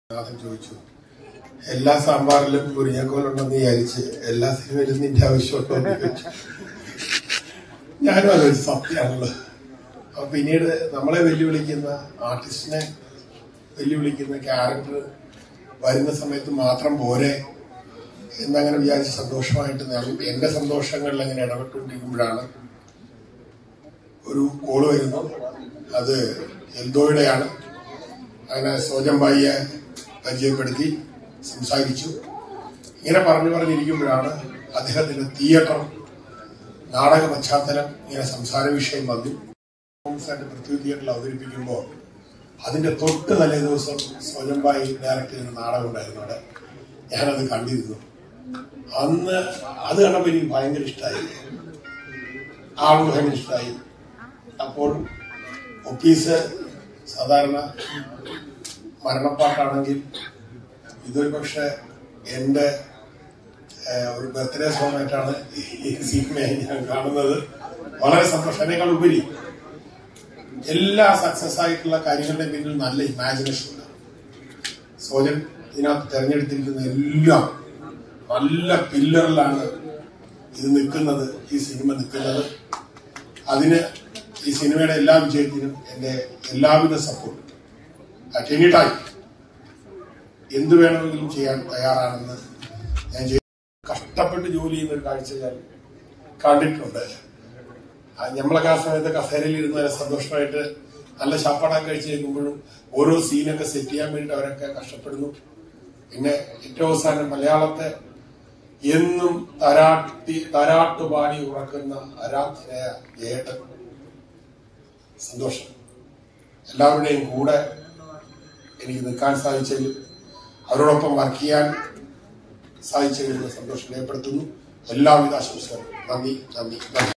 നാഥൻ ചോദിച്ചു എല്ലാ സാമ്പാറിലും മുരിങ്ങക്കോലുണ്ടെന്ന് വിചാരിച്ച് എല്ലാ സിനിമയിലും നിന്റെ ആവശ്യമുണ്ടോ എന്ന് ചോദിച്ചു ഞാനും ആലോചിച്ചു സത്യമാണല്ലോ അപ്പൊ പിന്നീട് നമ്മളെ വെല്ലുവിളിക്കുന്ന ആർട്ടിസ്റ്റിനെ വെല്ലുവിളിക്കുന്ന ക്യാരക്ടർ വരുന്ന സമയത്ത് മാത്രം പോരെ എന്നങ്ങനെ വിചാരിച്ച് സന്തോഷമായിട്ട് ഞാൻ എന്റെ സന്തോഷങ്ങളിൽ അങ്ങനെ ഇടപെട്ടുകൊണ്ടിരിക്കുമ്പോഴാണ് ഒരു കോള് വരുന്നു അത് എൽദോയുടെയാണ് അങ്ങനെ സോജംബായിയെ പരിചയപ്പെടുത്തി സംസാരിച്ചു ഇങ്ങനെ പറഞ്ഞു പറഞ്ഞിരിക്കുമ്പോഴാണ് അദ്ദേഹത്തിന്റെ തിയേറ്റർ നാടക പശ്ചാത്തലം ഇങ്ങനെ സംസാര വിഷയം വന്നു ആയിട്ട് പൃഥ്വി തിയേറ്ററിൽ അവതരിപ്പിക്കുമ്പോൾ അതിന്റെ തൊട്ട് തലേ ദിവസം സോജംബായി ഡയറക്ട് ചെയ്യുന്ന നാടകം ഉണ്ടായിരുന്നു അവിടെ ഞാനത് കണ്ടിരുന്നു അന്ന് അത് കണ്ടപ്പോൾ എനിക്ക് ഭയങ്കര ഇഷ്ടമായി ആൾക്ക് ഭയങ്കര ഇഷ്ടമായി അപ്പോൾ ഒപ്പീസ് സാധാരണ മരണപ്പാട്ടാണെങ്കിൽ ഇതൊരു പക്ഷെ എൻ്റെ ഏഹ്, ഒരു ബർത്ത്ഡേ സോങ് ആയിട്ടാണ് ഈ സിനിമയെ ഞാൻ കാണുന്നത് വളരെ സന്തോഷം അതിനേക്കാൾ ഉപരി എല്ലാ സക്സസ് ആയിട്ടുള്ള കാര്യങ്ങളുടെ പിന്നിൽ നല്ല ഇമാജിനേഷൻ ഉണ്ട് സോജൻ ഇതിനകത്ത് തെരഞ്ഞെടുത്തിരിക്കുന്ന എല്ലാം നല്ല പില്ലറിലാണ് ഇത് നിൽക്കുന്നത് ഈ സിനിമ നിൽക്കുന്നത് അതിന് ഈ സിനിമയുടെ എല്ലാ വിജയത്തിനും എന്റെ എല്ലാവിധ സപ്പോർട്ടും അറ്റ് എനി ടൈം എന്ത് വേണമെങ്കിലും ചെയ്യാൻ തയ്യാറാണെന്ന് ഞാൻ ചെയ്യും കഷ്ടപ്പെട്ട് ജോലി ചെയ്യുന്ന ഒരു കാഴ്ച ഞാൻ കണ്ടിട്ടുണ്ട് ആ നമ്മളൊക്കെ ആ സമയത്ത് കസേരയിൽ ഇരുന്ന് നല്ല സന്തോഷമായിട്ട് നല്ല ശാപ്പാടൊക്കെ കഴിച്ച് നിൽക്കുമ്പോഴും ഓരോ സീനൊക്കെ സെറ്റ് ചെയ്യാൻ വേണ്ടി അവരൊക്കെ കഷ്ടപ്പെടുന്നു പിന്നെ ഏറ്റവും അവസാനം മലയാളത്തെ എന്നും തരാട്ടി തരാട്ടുപാടി ഉറക്കുന്ന ആരാധനയ ജേട്ടൻ സന്തോഷം എല്ലാവരുടെയും കൂടെ എനിക്ക് നിൽക്കാൻ സാധിച്ചതിൽ അവരോടൊപ്പം വർക്ക് ചെയ്യാൻ സാധിച്ചതിൽ സന്തോഷം രേഖപ്പെടുത്തുന്നു എല്ലാവിധ ആശംസകളും നന്ദി നന്ദി നന്ദി